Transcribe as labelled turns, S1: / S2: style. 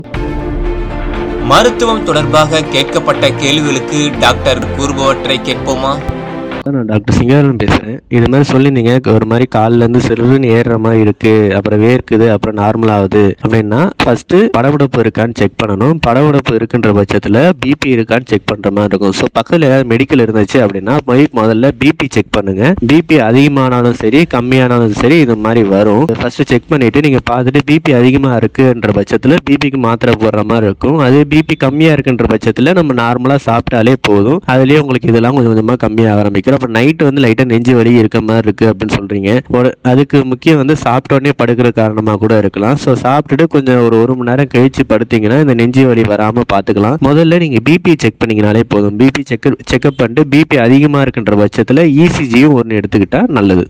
S1: மருத்துவம் தொடர்பாக கேட்கப்பட்ட கேள்விகளுக்கு டாக்டர் கூறுபவற்றை கேட்போமா
S2: நான் டாக்டர் சிங்காரன் பேசுகிறேன் இது மாதிரி சொல்லியிருந்தீங்க ஒரு மாதிரி கால்ல இருந்து சிறுன்னு ஏறுற மாதிரி இருக்கு அப்புறம் வேர்க்குது அப்புறம் நார்மல் ஆகுது அப்படின்னா ஃபர்ஸ்ட் படபடப்பு இருக்கான்னு செக் பண்ணணும் படபடப்பு இருக்குன்ற பட்சத்தில் பிபி இருக்கான்னு செக் பண்ற மாதிரி இருக்கும் ஸோ பக்கத்தில் ஏதாவது மெடிக்கல் இருந்துச்சு அப்படின்னா போய் முதல்ல பிபி செக் பண்ணுங்க பிபி அதிகமானாலும் சரி கம்மியானாலும் சரி இது மாதிரி வரும் ஃபர்ஸ்ட் செக் பண்ணிட்டு நீங்க பார்த்துட்டு பிபி அதிகமாக இருக்குன்ற பட்சத்தில் பிபிக்கு மாத்திரை போடுற மாதிரி இருக்கும் அதே பிபி கம்மியாக இருக்குன்ற பட்சத்தில் நம்ம நார்மலாக சாப்பிட்டாலே போதும் அதுலேயே உங்களுக்கு இதெல்லாம் கொஞ்சம் கொஞ்சமாக கம்மியாக ஆரம்பிக்கும் அப்புறம் நைட்டு வந்து லைட்டாக நெஞ்சு வலி இருக்க மாதிரி இருக்கு அப்படின்னு சொல்றீங்க ஒரு அதுக்கு முக்கியம் வந்து சாப்பிட்ட உடனே படுக்கிற காரணமாக கூட இருக்கலாம் ஸோ சாப்பிட்டுட்டு கொஞ்சம் ஒரு ஒரு மணி நேரம் கழிச்சு படுத்தீங்கன்னா இந்த நெஞ்சு வலி வராமல் பார்த்துக்கலாம் முதல்ல நீங்கள் பிபி செக் பண்ணிங்கனாலே போதும் பிபி செக் செக்அப் பண்ணிட்டு பிபி அதிகமாக இருக்குன்ற பட்சத்தில் இசிஜியும் ஒன்று எடுத்துக்கிட்டா நல்லது